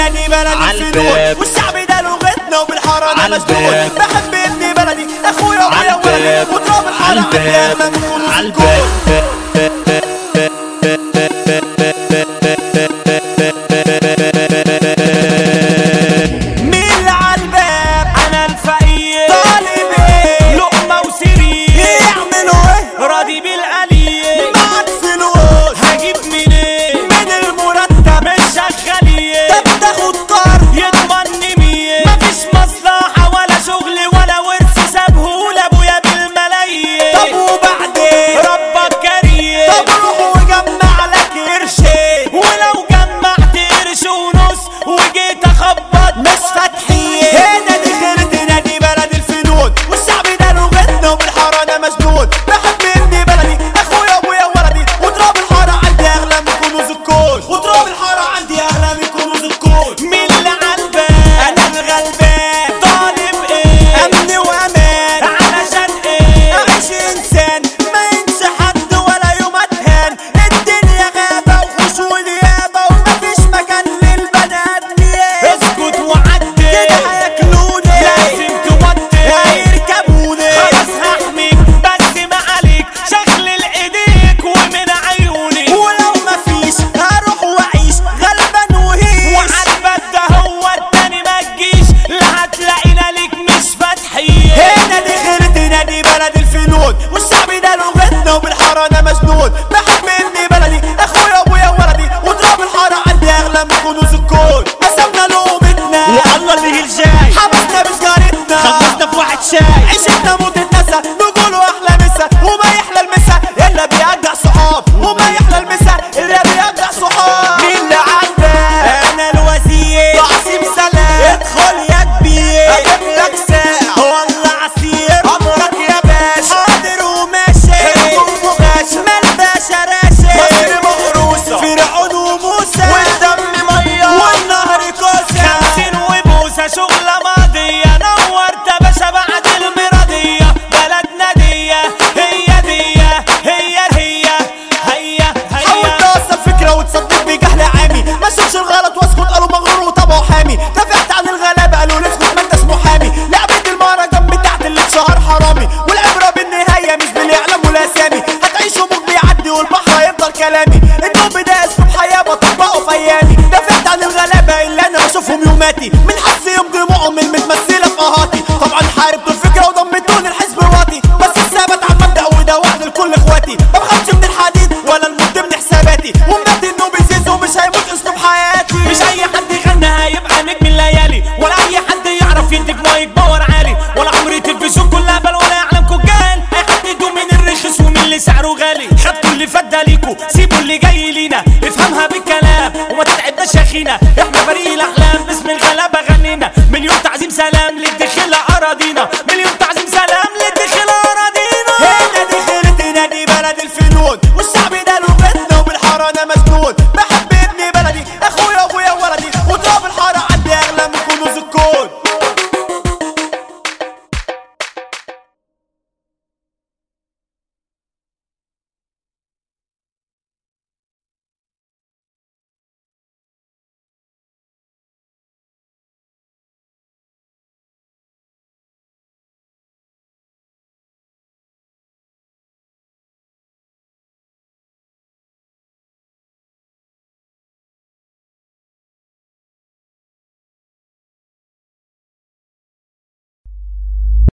نادي بلدي الفنون عالباب. والشعب ده لغتنا وبالحاره انا عالباب. مسجون بحب ابني بلدي اخويا وابويا وولدي عالباب وتراب الحاره عندي عالباب اغلى من كنوز عالباب الكون مين اللي عالباب انا الفقير طالب ايه لقمة وسرير يعملوا ايه راضي بالقليل معاك فلوس هجيب منين من المرتب مش شغالين طب تاخد قرض يضمني مين مفيش مصلحة ولا شغل ولا ورث سابهولي ابويا بالملايين طب وبعدين ربك كريم طب روح وجمع لك قرشين ولو جمعت قرش ونص وجيت اخبط مش فاتحين هنا دي خيرة نادي بلد الفنون والشعب ده لغتنا وبالحارة انا مجنون بحب ابني بلدي اخويا وابويا وولدي وتراب الحارة عندي اغلى من كنوز الكون وتراب الحارة عندي اغلى من كنوز الكون مين اللي عالبال انا الغلبان طالب ايه امن وامان علشان ايه اعيش انسان ما ينسى حد ولا يوم اتهان الدنيا غابة وخش وديابة ومفيش مكان للبني ادمين اسكت وعدي كده هياكلوني لازم توطي هيركبوني خلاص هحميك بس ما عليك شغل ايديك ومن عيوني ولو مفيش هروح واعيش غلبان وهيش وعالبال ده هو التاني ما تجيش لا هتلاقينا ليك مش فاتحين هنا دي خيرتي نادي بلد الفنون والشعب ده لغتنا وبالحارة انا مجنون بحب ابني بلدي اخويا وابويا وولدي وتراب الحارة عندي اغلى من كنوز الكون قسمنا لقمتنا والله اللي الجاي حبسنا بسجارتنا خلصنا في واحد شاي عيشتنا موت النسا نقولوا احلى مسا وما يحلى المسا الا بيرجع صحاب وما يحلى المسا الا بيرجع صحاب مين اللي عندك انا الوزير عاصم سلام ادخل يا كبير اجيب لك ساعة والله عصير امرك يا باشا حاضر وماشي حكم مغاشى ما الباشا راشد مصر مغروسة فرعون وموسى والدم مية والنهر كوسة خمسين وبوسة شغلة ماضية نورت يا باشا بعد المرضية بلدنا دي هي دي هي هي هي حاول هي توصل فكرة وتصدق بجهل عامي ما شوفش الغلط واسكت قالوا مغرور وطبعه حامي دافعت عن الغلابة قالوا لي اسكت ما انتش محامي لعبة المهرجان بتاعت اللي اتشهر حرامي والعبرة بالنهاية مش بالاعلام والاسامي هتعيشوا موج بيعدي والبحر هيفضل كلامي النوب ده اسلوب حياة بطبقه في ايامي دافعت عن الغلابة اللي انا بشوفهم يوماتي من حظ يوم دموعهم المتمثلة في اهاتي طبعا حاربتوا الفكرة وضمتوني الحزب واطي بس الثابت على المبدأ وده وعد لكل اخواتي ما بخافش من الحديد ولا الموت من حساباتي ومنات انه بيزيز ومش هيموت اسلوب حياتي مش اي حد يغنى هيبقى نجم الليالي ولا اي حد يعرف يديك مايك باور عالي ولا عمري تلفزيون كلها بل ولا يعلم كجال هيحددوا مين الرخيص ومين اللي سعره غالي خدتوا اللي فات ده ليكوا سيبوا اللي جاي لينا افهمها بالكلام وما تتعبناش يا اخينا احنا فريق الاحلام باسم الغلابه غنينا مليون تعظيم سلام للدخيله اراضينا